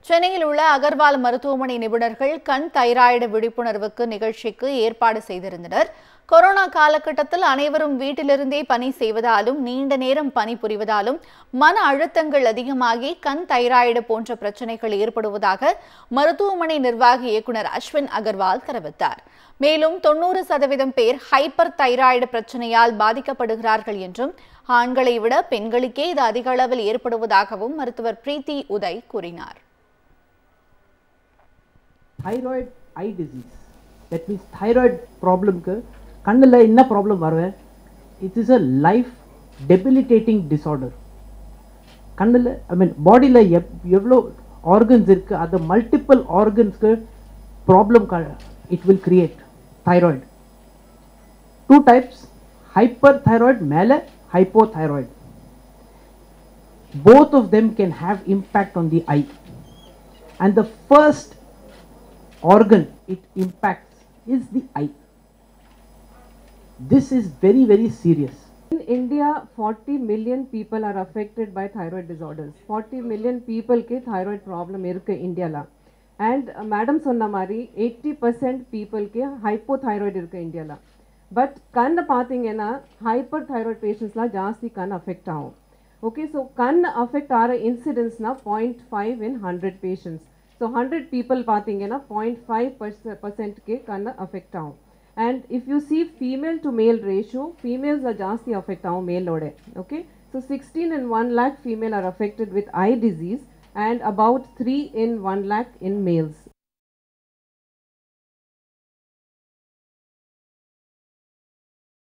சென்னையில் உள்ள அகர்வால் மருத்துவமனை நிபுணர்கள் கண் தைராய்டு விழிப்புணர்வுக்கு நிகழ்ச்சிக்கு ஏற்பாடு செய்திருந்தனர் கொரோனா காலகட்டத்தில் அனைவரும் வீட்டிலிருந்தே பணி செய்வதாலும் நீண்ட நேரம் பணிபுரிவதாலும் மன அழுத்தங்கள் அதிகமாகி கண் தைராய்டு போன்ற பிரச்சனைகள் ஏற்படுவதாக மருத்துவமனை நிர்வாக இயக்குனர் அஸ்வின் அகர்வால் தெரிவித்தார் மேலும் தொண்ணூறு சதவீதம் பேர் ஹைப்பர் தைராய்டு பிரச்சனையால் பாதிக்கப்படுகிறார்கள் என்றும் ஆண்களை விட பெண்களுக்கே இது அதிக அளவில் ஏற்படுவதாகவும் மருத்துவர் பிரீத்தி உதய் கூறினார் thyroid eye disease that means thyroid ப்ராப்ளம்க்கு கண்ணில் என்ன ப்ராப்ளம் வருவேன் it is a life debilitating disorder கண்ணில் ஐ மீன் பாடியில் எப் எவ்வளோ ஆர்கன்ஸ் இருக்குது அது மல்டிபிள் ஆர்கன்ஸ்க்கு problem it will create thyroid two types hyper thyroid மேலே hypo thyroid both of them can have impact on the eye and the first organ it impacts is the eye this is very very serious In India, 40 million people are affected by thyroid disorders. 40 million people के thyroid problem இருக்கு இந்தியால and madam சொன்ன மாதிரி eighty percent பீப்புளுக்கு hypothyroid இருக்கு இந்தியால but கண் பார்த்தீங்கன்னா ஹைப்பர் தைராய்டு பேஷண்ட்ஸ்லாம் ஜாஸ்தி கண் அஃபெக்ட் ஆகும் ஓகே ஸோ கண் அஃபெக்ட் ஆகிற இன்சிடென்ட்ஸ்னா point five in hundred patients so hundred people பார்த்தீங்கன்னா பாயிண்ட் ஃபைவ் பர்சன்ட்க்கு கண் அஃபெக்ட் ஆகும் and if you see female to male ratio females are ஜாஸ்தி affect ஆகும் மேலோட okay so 16 in 1 lakh female are affected with eye disease and about 3 in 1 lakh in males